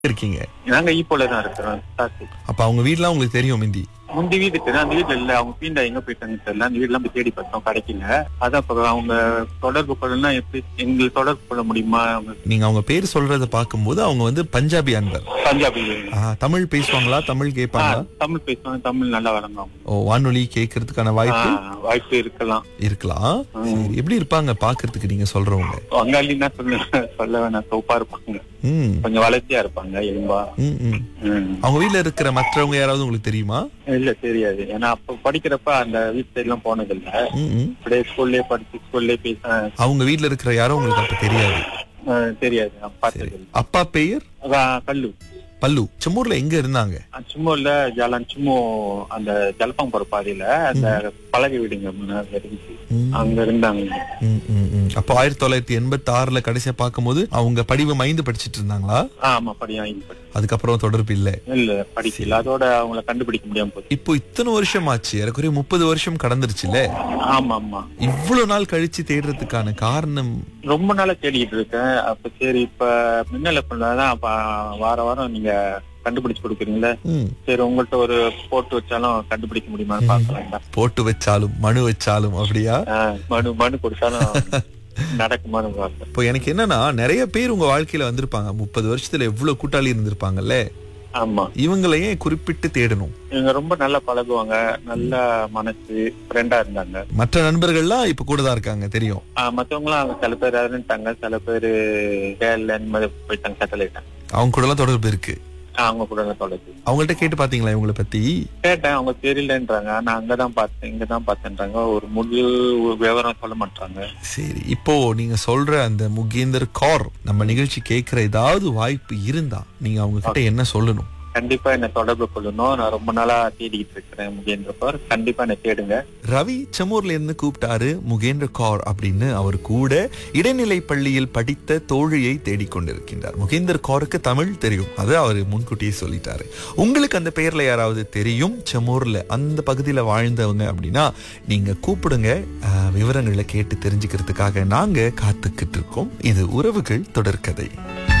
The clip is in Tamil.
இருக்கீங்க நாங்க ஈப்போல தான் இருக்கிறோம் சாசி அப்ப அவங்க வீட்லாம் உங்களுக்கு தெரியும் மிந்தி முந்தி வீடு இருக்குது அந்த வீட்டுல இல்ல அவங்க பீண்டா எங்க போயிட்டாங்கன்னு தெரியல அந்த வீடுலாம் போய் தேடி பார்த்தோம் கிடைக்கல அதான் இப்ப அவங்க தொடர்பு கொள்ளலாம் எப்படி எங்களுக்கு தொடர்பு கொள்ள முடியுமா அவங்க நீங்க அவங்க பேர் சொல்றத பார்க்கும்போது அவங்க வந்து பஞ்சாபி அன்பர் பஞ்சாபி ஆ, தமிழ் பேசுவாங்களா தமிழ் ஆ, கேட்பாங்களா தமிழ் பேசுவாங்க தமிழ் நல்லா வழங்குவாங்க ஓ வானொலி கேட்கறதுக்கான வாய்ப்பு ஆ, வாய்ப்பு இருக்கலாம் இருக்கலாம் சரி, எப்படி இருப்பாங்க பாக்குறதுக்கு நீங்க சொல்றவங்க வங்காளின்னா சொல்ல சொல்ல வேணாம் சோப்பா இருப்பாங்க ம் கொஞ்சம் வளர்ச்சியா இருப்பாங்க எலும்பா ம், ம். ம். அவங்க வீட்ல இருக்கிற மற்றவங்க யாராவது உங்களுக்கு தெரியுமா இல்ல தெரியாது ஏன்னா அப்ப படிக்கிறப்ப அந்த வீட்டு சைடு எல்லாம் போனது இல்ல ம், ம். அப்படியே ஸ்கூல்லே படிச்சு ஸ்கூல்லே பேச அவங்க வீட்ல இருக்கிற யாரும் உங்களுக்கு அப்ப தெரியாது ஆ, தெரியாது நான் பார்த்தது இல்ல அப்பா பெயர் அதான் கல்லு பல்லு செம்மூர்ல எங்க இருந்தாங்க சும்மா இல்ல ஜாலான் சும்மா அந்த ஜலப்பம் போற பாதையில அந்த பழக வீடுங்க முன்னாடி இருந்துச்சு ம். அங்க இருந்தாங்க ம், ம், ம். அப்போ ஆயிரத்தி தொள்ளாயிரத்தி எண்பத்தி ஆறுல கடைசியா பார்க்கும்போது அவங்க படிவம் ஐந்து படிச்சிட்டு இருந்தாங்களா ஆமா படியா இது படி அதுக்கப்புறம் தொடர்பு இல்ல இல்ல படிக்கல அதோட அவங்கள கண்டுபிடிக்க முடியாம போச்சு இப்போ இத்தனை வருஷம் ஆச்சு ஏறக்குறைய முப்பது வருஷம் கடந்துருச்சுல்ல ஆமா ஆமா இவ்வளவு நாள் கழிச்சு தேடுறதுக்கான காரணம் ரொம்ப நாளா தேடிட்டு இருக்கேன் அப்ப சரி இப்ப மின்னல பண்ணதான் அப்ப வார வாரம் நீங்க கண்டுபிடிச்சு கொடுக்குறீங்களே ம், சரி உங்கள்ட்ட ஒரு போட்டு வச்சாலும் கண்டுபிடிக்க முடியுமான்னு பாக்கலாம் போட்டு வச்சாலும் மனு வச்சாலும் அப்படியா மனு மனு கொடுத்தாலும் நடக்குமான்னு பார்ப்பேன் இப்போ எனக்கு என்னன்னா நிறைய பேர் உங்க வாழ்க்கையில வந்திருப்பாங்க முப்பது வருஷத்துல எவ்வளவு கூட்டாளி இருந்திருப்பாங்கல்ல ஆமா இவங்களையே குறிப்பிட்டு தேடணும் இவங்க ரொம்ப நல்லா பழகுவாங்க நல்ல மனசு ஃப்ரெண்டா இருந்தாங்க மற்ற நண்பர்கள்லாம் இப்ப கூட தான் இருக்காங்க தெரியும் ஆஹ் மத்தவங்களாம் சில பேர் இறந்துட்டாங்க சில பேர் கேரள இந்த மாதிரி போயிட்டாங்க செட்டில் ஆயிட்டாங்க அவங்க கூட எல்லாம் தொடர்பு இருக்கு ஆஹ் அவங்க கூட நான் தொடர்பு அவங்கள்ட்ட கேட்டு பாத்தீங்களா இவங்களை பத்தி கேட்டேன் அவங்க தெரியலன்றாங்க நான் அங்கதான் பார்த்தேன் இங்கதான் பார்த்தேன்றாங்க ஒரு முழு விவரம் சொல்ல மாட்டாங்க சரி இப்போ நீங்க சொல்ற அந்த முகேந்தர் கார் நம்ம நிகழ்ச்சி கேட்கிற ஏதாவது வாய்ப்பு இருந்தா நீங்க அவங்க கிட்ட என்ன சொல்லணும் கண்டிப்பா என்ன தொடர்பு கொள்ளணும் நான் ரொம்ப நாளா தேடிக்கிட்டு இருக்கிறேன் முகேந்திரப்பர் கண்டிப்பா என்ன தேடுங்க ரவி செம்மூர்ல இருந்து கூப்பிட்டாரு முகேந்திர கௌர் அப்படின்னு அவர் கூட இடைநிலை பள்ளியில் படித்த தோழியை தேடிக்கொண்டிருக்கின்றார் முகேந்தர் கௌருக்கு தமிழ் தெரியும் அது அவர் முன்கூட்டியே சொல்லிட்டாரு உங்களுக்கு அந்த பெயர்ல யாராவது தெரியும் செம்மூர்ல அந்த பகுதியில வாழ்ந்தவங்க அப்படின்னா நீங்க கூப்பிடுங்க அஹ், விவரங்களை கேட்டு தெரிஞ்சுக்கிறதுக்காக நாங்க காத்துக்கிட்டு இருக்கோம் இது உறவுகள் தொடர்கதை